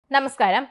നമസ്കാരം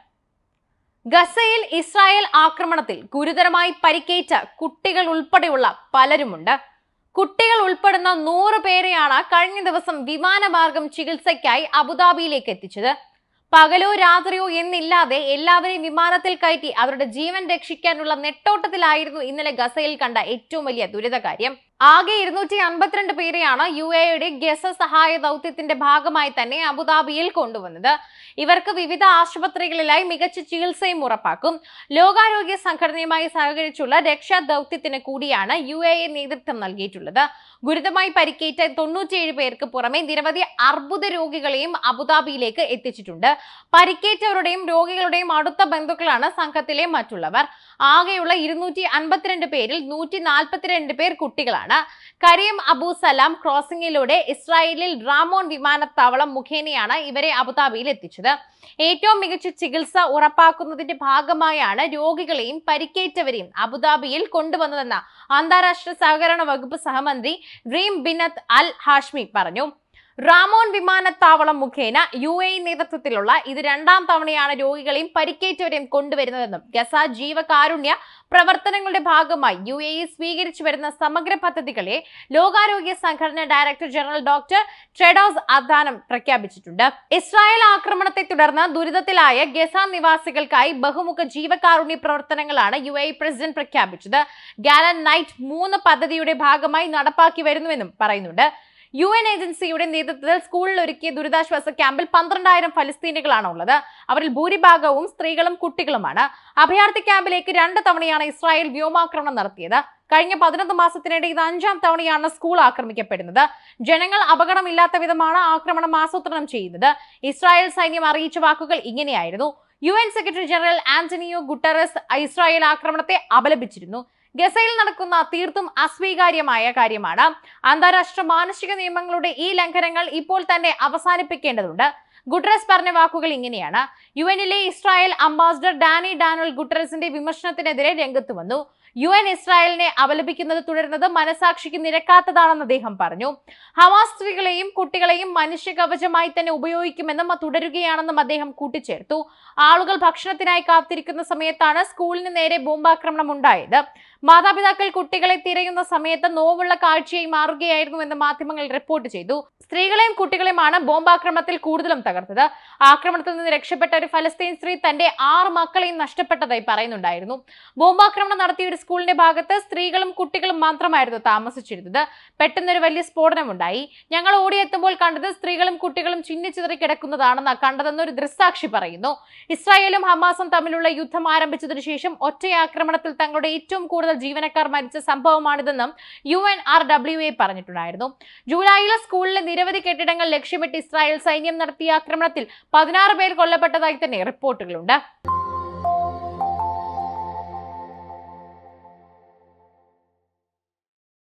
ഗസയിൽ ഇസ്രായേൽ ആക്രമണത്തിൽ ഗുരുതരമായി പരിക്കേറ്റ കുട്ടികൾ ഉൾപ്പെടെയുള്ള പലരുമുണ്ട് കുട്ടികൾ ഉൾപ്പെടുന്ന നൂറ് പേരെയാണ് കഴിഞ്ഞ ദിവസം വിമാനമാർഗം ചികിത്സയ്ക്കായി അബുദാബിയിലേക്ക് എത്തിച്ചത് പകലോ രാത്രിയോ എന്നില്ലാതെ എല്ലാവരെയും വിമാനത്തിൽ കയറ്റി അവരുടെ ജീവൻ രക്ഷിക്കാനുള്ള നെട്ടോട്ടത്തിലായിരുന്നു ഇന്നലെ ഗസയിൽ കണ്ട ഏറ്റവും വലിയ ദുരിതകാര്യം ആകെ ഇരുന്നൂറ്റി അൻപത്തിരണ്ട് പേരെയാണ് യു എയുടെ ഗസ സഹായ ദൗത്യത്തിന്റെ ഭാഗമായി തന്നെ അബുദാബിയിൽ കൊണ്ടുവന്നത് ഇവർക്ക് വിവിധ ആശുപത്രികളിലായി മികച്ച ചികിത്സയും ഉറപ്പാക്കും ലോകാരോഗ്യ സംഘടനയുമായി സഹകരിച്ചുള്ള രക്ഷാ ദൗത്യത്തിന് കൂടിയാണ് യു എ നേതൃത്വം നൽകിയിട്ടുള്ളത് ഗുരുതരമായി പരിക്കേറ്റ തൊണ്ണൂറ്റിയേഴ് പേർക്ക് പുറമെ നിരവധി അർബുദ രോഗികളെയും അബുദാബിയിലേക്ക് എത്തിച്ചിട്ടുണ്ട് പരിക്കേറ്റവരുടെയും രോഗികളുടെയും അടുത്ത ബന്ധുക്കളാണ് സംഘത്തിലെ മറ്റുള്ളവർ ആകെയുള്ള ഇരുന്നൂറ്റി അൻപത്തിരണ്ട് പേരിൽ നൂറ്റി നാൽപ്പത്തിരണ്ട് പേർ കുട്ടികളാണ് കരീം അബു സലാം ക്രോസിംഗിലൂടെ ഇസ്രായേലിൽ റാമോൺ വിമാനത്താവളം മുഖേനയാണ് ഇവരെ അബുദാബിയിൽ എത്തിച്ചത് ഏറ്റവും മികച്ച ചികിത്സ ഉറപ്പാക്കുന്നതിന്റെ ഭാഗമായാണ് രോഗികളെയും പരിക്കേറ്റവരെയും അബുദാബിയിൽ കൊണ്ടുവന്നതെന്ന് അന്താരാഷ്ട്ര സഹകരണ വകുപ്പ് സഹമന്ത്രി റീം ബിനത്ത് അൽ ഹാഷ്മി പറഞ്ഞു റാമോൺ വിമാനത്താവളം മുഖേന യു എ നേതൃത്വത്തിലുള്ള ഇത് രണ്ടാം തവണയാണ് രോഗികളെയും പരിക്കേറ്റവരെയും കൊണ്ടുവരുന്നതെന്നും ഗസ ജീവകാരുണ്യ പ്രവർത്തനങ്ങളുടെ ഭാഗമായി യു എ സ്വീകരിച്ചു വരുന്ന സമഗ്ര പദ്ധതികളെ ലോകാരോഗ്യ സംഘടന director general doctor Tedros Adhanom പ്രഖ്യാപിച്ചിട്ടുണ്ട് ഇസ്രായേൽ ആക്രമണത്തെ തുടർന്ന് ദുരിതത്തിലായ ഗസ നിവാസികൾക്കായി ബഹുമുഖ ജീവകാരുണ്യ പ്രവർത്തനങ്ങളാണ് യു എ പ്രസിഡന്റ് പ്രഖ്യാപിച്ചത് ഗാലൻ നൈറ്റ് മൂന്ന് പദ്ധതിയുടെ ഭാഗമായി നടപ്പാക്കി വരുന്നുവെന്നും പറയുന്നുണ്ട് യു എൻ ഏജൻസിയുടെ നേതൃത്വത്തിൽ സ്കൂളിൽ ഒരുക്കിയ ദുരിതാശ്വാസ ക്യാമ്പിൽ പന്ത്രണ്ടായിരം ഫലസ്തീനികളാണ് ഉള്ളത് അവരിൽ ഭൂരിഭാഗവും സ്ത്രീകളും കുട്ടികളുമാണ് അഭയാർത്ഥി ക്യാമ്പിലേക്ക് രണ്ട് തവണയാണ് ഇസ്രായേൽ വ്യോമാക്രമണം നടത്തിയത് കഴിഞ്ഞ പതിനൊന്ന് മാസത്തിനിടെ ഇത് അഞ്ചാം തവണയാണ് സ്കൂൾ ആക്രമിക്കപ്പെടുന്നത് ജനങ്ങൾ അപകടമില്ലാത്ത വിധമാണ് ആക്രമണം ആസൂത്രണം ചെയ്യുന്നത് ഇസ്രായേൽ സൈന്യം അറിയിച്ച വാക്കുകൾ ഇങ്ങനെയായിരുന്നു U N secretary general Antonio Guterres Israel ആക്രമണത്തെ അപലപിച്ചിരുന്നു ഗസയിൽ നടക്കുന്ന തീർത്തും അസ്വീകാര്യമായ കാര്യമാണ് അന്താരാഷ്ട്ര മാനുഷിക നിയമങ്ങളുടെ ഈ ലംഘനങ്ങൾ ഇപ്പോൾ തന്നെ അവസാനിപ്പിക്കേണ്ടതുണ്ട് ഗുട്ടറസ് പറഞ്ഞ വാക്കുകൾ ഇങ്ങനെയാണ് യു എനിലെ ഇസ്രായേൽ അംബാസിഡർ ഡാനി ഡാനുൽ ഗുട്ടറസിന്റെ വിമർശനത്തിനെതിരെ രംഗത്ത് വന്നു യു എൻ ഇസ്രായേലിനെ അപലപിക്കുന്നത് തുടരുന്നത് മനസാക്ഷിക്ക് നിരക്കാത്തതാണെന്ന് അദ്ദേഹം പറഞ്ഞു ഹമാസ് സ്ത്രീകളെയും കുട്ടികളെയും മനുഷ്യ കവചമായി തന്നെ ഉപയോഗിക്കുമെന്നും അത് തുടരുകയാണെന്നും അദ്ദേഹം കൂട്ടിച്ചേർത്തു ആളുകൾ ഭക്ഷണത്തിനായി കാത്തിരിക്കുന്ന സമയത്താണ് സ്കൂളിന് നേരെ ബോംബാക്രമണം ഉണ്ടായത് മാതാപിതാക്കൾ കുട്ടികളെ തിരയുന്ന സമയത്ത് നോവുള്ള കാഴ്ചയായി മാറുകയായിരുന്നു എന്ന് മാധ്യമങ്ങൾ റിപ്പോർട്ട് ചെയ്തു സ്ത്രീകളെയും കുട്ടികളെയുമാണ് ബോംബാക്രമണത്തിൽ കൂടുതലും തകർത്തത് ആക്രമണത്തിൽ നിന്ന് രക്ഷപ്പെട്ട ഒരു ഫലസ്തീൻ സ്ത്രീ തന്റെ ആറ് മക്കളെയും നഷ്ടപ്പെട്ടതായി പറയുന്നുണ്ടായിരുന്നു ബോംബാക്രമണം നടത്തിയ ഒരു സ്കൂളിന്റെ ഭാഗത്ത് സ്ത്രീകളും കുട്ടികളും മാത്രമായിരുന്നു താമസിച്ചിരുന്നത് പെട്ടെന്നൊരു വലിയ സ്ഫോടനമുണ്ടായി ഞങ്ങൾ ഓടിയെത്തുമ്പോൾ കണ്ടത് സ്ത്രീകളും കുട്ടികളും ചിന്നിച്ചിതറി കിടക്കുന്നതാണെന്ന് കണ്ടതെന്ന് ഒരു ദൃക്സാക്ഷി പറയുന്നു ഇസ്രായേലും ഹമാസും തമ്മിലുള്ള യുദ്ധം ആരംഭിച്ചതിനു ശേഷം ഒറ്റയാക്രമണത്തിൽ തങ്ങളുടെ ഏറ്റവും കൂടുതൽ ജീവനക്കാർ മരിച്ച സംഭവമാണിതെന്നും U N R W A പറഞ്ഞിട്ടുണ്ടായിരുന്നു ജൂലൈയിലെ സ്കൂളിലെ നിരവധി കെട്ടിടങ്ങൾ ലക്ഷ്യമിട്ട് ഇസ്രായേൽ സൈന്യം നടത്തിയ ആക്രമണത്തിൽ പതിനാറ് പേർ കൊല്ലപ്പെട്ടതായി തന്നെ റിപ്പോർട്ടുകളുണ്ട്